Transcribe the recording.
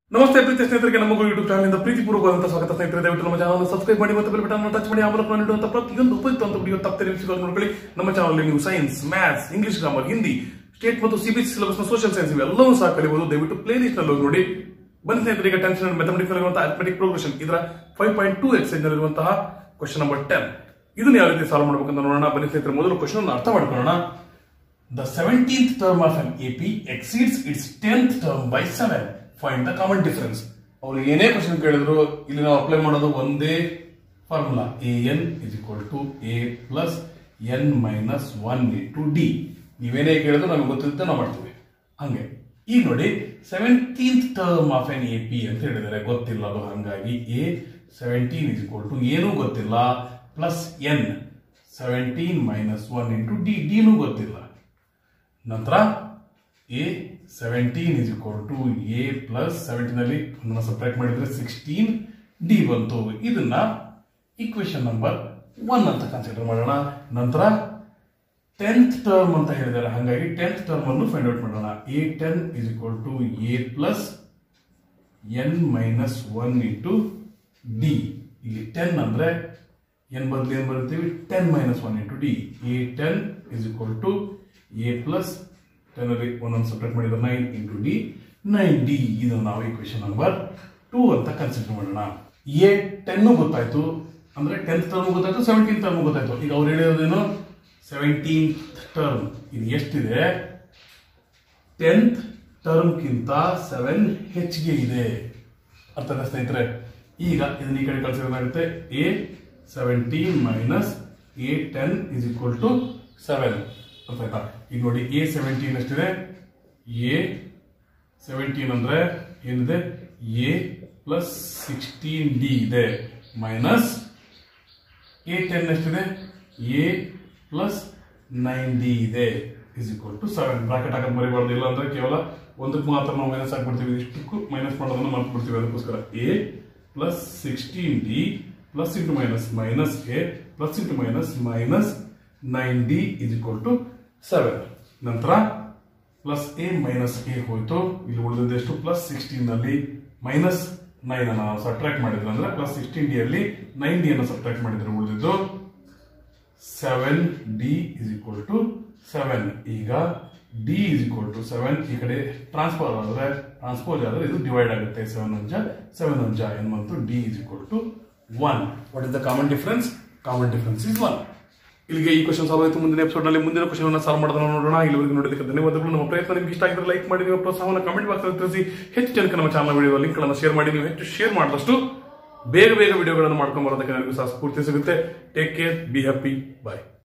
ನಮಸ್ತೆ ಪ್ರೀತಿ ಸ್ನೇಹಿತರಿಗೆ ನಮ್ಮ ಯೂಟ್ಯೂಬ್ ಚಾನಲ್ ಪ್ರೀತಿಪೂರ್ವಕವಾದಂತಹ ಸ್ವಾಗತ ಸ್ನೇಹಿತರೆ ದಯವಿಟ್ಟು ನಮ್ಮ ಚಾನಲ್ ಸಬ್ಸ್ಕ್ರೈಬ್ ಮಾಡಿ ಮತ್ತು ಬೆಲ್ ಬಟನ್ ಟಚ್ ಮಾಡಿ ಆ ಮೂಲಕ ನಾನು ನೀಡುವಂತಹ ಪ್ರತಿಯೊಂದು ಉಪಯುಕ್ತ ವಿಡಿಯೋ ತಪ್ಪದೆ ನಿಮಿಷಗಳು ನೋಡ್ಕೊಳ್ಳಿ ನಮ್ಮ ಚಾನಲ್ ನೀವು science maths English grammar Hindi state ಮತ್ತು ಸಿಬಿಎಸ್ ಸಿಲೆಬಸ್ ಸೋಷಿಯಲ್ ಸೈನ್ಸ್ ಇವೆಲ್ಲವೂ ಸಹ ಕಲಿಬಹುದು ದಯವಿಟ್ಟು ಪ್ಲೇ ಲಿಸ್ಟ್ ನಲ್ಲಿ ಹೋಗಿ ನೋಡಿ ಬನ್ನಿ ಸ್ನೇಹಿತರೆ ಈಗ ಟೆನ್ಷನ್ ಮೆಥಮೆಟಿಕ್ಸ್ ಇರುವಂತಹ ಅರ್ಥಮೆಟಿಕ್ ಪ್ರೋಗ್ರೆಷನ್ ಇದರ ಫೈವ್ ಪಾಯಿಂಟ್ ಟೂ ಎಕ್ಸೈಸ್ ನಲ್ಲಿರುವಂತಹ ಕ್ವಶನ್ ನಂಬರ್ ಟೆನ್ ಇದನ್ನ ಯಾವ ರೀತಿ ಸಾಲ್ವ್ ಮಾಡಬೇಕಂತ ನೋಡೋಣ ಬನ್ನಿ ಸ್ನೇಹಿತರೆ ಮೊದಲು ಕ್ವಶನ್ ಅರ್ಥ ಮಾಡ್ಕೊಳ್ಳೋಣ The 17th term of an AP exceeds its 10th term by 7. Find the common difference. ಅವರು ಏನೇ ಕ್ವಶನ್ ಕೇಳಿದ್ರು ಇಲ್ಲಿ ನಾವು ಅಪ್ಲೈ ಮಾಡೋದು ಒಂದೇ formula a n is equal to a plus n minus one into d ನೀವೇನೇ ಕೇಳಿದ್ರು ನಮಗೆ ಗೊತ್ತಿರುತ್ತೆ ನಾವು ಮಾಡ್ತೀವಿ ಹಂಗೆ ಈಗ ನೋಡಿ seventeenth term of n A P ಅಂತ ಹೇಳಿದ್ದಾರೆ ಗೊತ್ತಿಲ್ಲ ಅದು ಹಂಗಾಗಿ a seventeen is equal to ಏನೂ ಗೊತ್ತಿಲ್ಲ plus n seventeen minus one into d ಡಿನೂ ಗೊತ್ತಿಲ್ಲ ನಂತರ a seventeen is equal to a plus seventeen ಅಲ್ಲಿ ಒಂದನ್ನ ಸಪ್ರೇಟ್ ಮಾಡಿದ್ರೆ ಸಿಕ್ಸ್ಟೀನ್ ಡಿ ಬಂತು ಇದನ್ನ ಇಕ್ವೇಶನ್ ನಂಬರ್ ಒನ್ ಅಂತ ಕನ್ಸಿಡರ್ ಮಾಡೋಣ ನಂತರ ಟೆಂತ್ ಟರ್ಮ್ ಅಂತ ಹೇಳಿದ್ದಾರೆ ಹಾಗಾಗಿ ಟೆಂತ್ ಟರ್ಮ್ ಅನ್ನು ಫೈಂಡ್ ಔಟ್ ಮಾಡೋಣ a ten is equal to a plus n minus one into d ಇಲ್ಲಿ ಟೆನ್ ಅಂದ್ರೆ ಎನ್ ಬದಲು ಏನ್ ಬರುತ್ತೀವಿ ten minus one into d a ten is equal to a plus ten ಅಲ್ಲಿ ಒಂದೊಂದು separate ಮಾಡಿದ್ರೆ nine into d nine d ಇದು ನಾವು ಇಕ್ವೇಶನ್ ನಂಬರ್ ಟೂ ಅಂತ ಕನ್ಸಿಡರ್ ಮಾಡೋಣ ಎ ಟೆನ್ನು ಗೊತ್ತಾಯ್ತು ಅಂದ್ರೆ ಟೆಂತ್ ಟರ್ಮ್ ಗೊತ್ತಾಯ್ತು ಸೆವೆಂಟೀನ್ ಟರ್ಮ್ ಗೊತ್ತಾಯ್ತು ಈಗ ಅವ್ರು ಹೇಳಿರೋದೇನು ಸೆವೆಂಟೀನ್ ಟರ್ಮ್ ಇದು ಎಷ್ಟಿದೆ ಟೆಂತ್ ಟರ್ಮ್ಗಿಂತ ಸೆವೆನ್ ಹೆಚ್ಚಿಗೆ ಇದೆ ಅರ್ಥದ ಸ್ನೇಹಿತರೆ ಈಗ ಇದನ್ನ ಈ ಕಡೆ ಕಳಿಸಿರೋದಾಗುತ್ತೆ a seventeen minus a ten is equal to seven ಅರ್ಥ ಆಯ್ತಾ ಈಗ ನೋಡಿ ಎ ಸೆವೆಂಟೀನ್ ಎಷ್ಟಿದೆ ಎ ಸೆವೆಂಟೀನ್ ಅಂದ್ರೆ ಏನಿದೆ ಎ ಪ್ಲಸ್ ಸಿಕ್ಸ್ಟೀನ್ ಡಿ ಇದೆ ಮೈನಸ್ ಎ ಟೆನ್ ಎಷ್ಟಿದೆ ಎ ಪ್ಲಸ್ ನೈನ್ ಡಿ ಇದೆ is equal to seven bracket ಹಾಕೋದು ಮರಿಬಾರ್ದು ಇಲ್ಲ ಅಂದ್ರೆ ಕೇವಲ ಒಂದಕ್ಕೆ ಮಾತ್ರ ನಾವು ಮೈನಸ್ ಹಾಕ್ಬಿಡ್ತೀವಿ ಇಷ್ಟಕ್ಕೂ ಮೈನಸ್ ಮಾಡೋದನ್ನ ಮರ್ತು ಬಿಡ್ತೀವಿ ಅದಕ್ಕೋಸ್ಕರ a plus sixteen d plus into minus minus a plus into minus minus nine d is equal to seven ನಂತರ ಪ್ಲಸ್ ಎ ಮೈನಸ್ ಎ ಹೋಯ್ತು ಇಲ್ಲಿ ಉಳಿದಿದ್ದು ಎಷ್ಟು ಪ್ಲಸ್ ಸಿಕ್ಸ್ಟೀನ್ ಅಲ್ಲಿ ಮೈನಸ್ ನೈನ್ ಅನ್ನು ನಾವು ಸಬ್ಟ್ರಾಕ್ಟ್ ಮಾಡಿದ್ರೆ ಅಂದ್ರೆ ಪ್ಲಸ್ ಸಿಕ್ಸ್ಟೀನ್ ಡಿ ಅಲ್ಲಿ ನೈನ್ ಡಿ ಅನ್ನು ಸಬ್ಟ್ರಾಕ್ಟ್ ಮಾಡಿದ್ರೆ ಉಳಿದಿದ್ದು seven d is equal to seven ಈಗ d is equal to seven ಈ ಕಡೆ ಟ್ರಾನ್ಸ್ಫರ್ ಆದ್ರೆ ಟ್ರಾನ್ಸ್ಪೋಸ್ ಆದ್ರೆ ಇದು ಡಿವೈಡ್ ಆಗುತ್ತೆ ಸೆವೆನ್ ಅಂಜ ಸೆವೆನ್ ಅಂಜ ಏನ್ ಬಂತು d is equal to one what is the common difference common difference is one ಇಲ್ಲಿಗೆ ಈ ಕ್ವಶನ್ ಸಾಲ್ವ್ ಆಯಿತು ಮುಂದಿನ ಎಪಿಸೋಡ್ ನಲ್ಲಿ ಮುಂದಿನ ಕ್ವಶನ್ ಅನ್ನು ಸಾಲ್ವ್ ಮಾಡೋದನ್ನ ನೋಡೋಣ ಇಲ್ಲಿವರೆಗೂ ನೋಡೋದಕ್ಕೆ ಧನ್ಯವಾದಗಳು ನಮ್ಮ ಪ್ರಯತ್ನ ನಿಮ್ಗೆ ಇಷ್ಟ ಆಗಿದ್ರೆ ಲೈಕ್ ಮಾಡಿ ನೀವು ಪ್ರೋತ್ಸಾಹವನ್ನು ಕಮೆಂಟ್ ಬಾಕ್ಸ್ ತಿಳಿಸಿ ಹೆಚ್ಚು ಜನಕ್ಕೆ ನಮ್ಮ ಚಾನಲ್ ವಿಡಿಯೋ ಲಿಂಕ್ ಗಳನ್ನು ಶೇರ್ ಮಾಡಿ ನೀವು ಹೆಚ್ಚು ಶೇರ್ ಮಾಡಿದಷ್ಟು ಬೇಗ ಬೇಗ ವಿಡಿಯೋಗಳನ್ನು ಮಾಡ್ಕೊಂಡು ಬರೋದಕ್ಕೆ ನನಗೂ ಸಹ ಸ್ಫೂರ್ತಿ ಸಿಗುತ್ತೆ take care be happy bye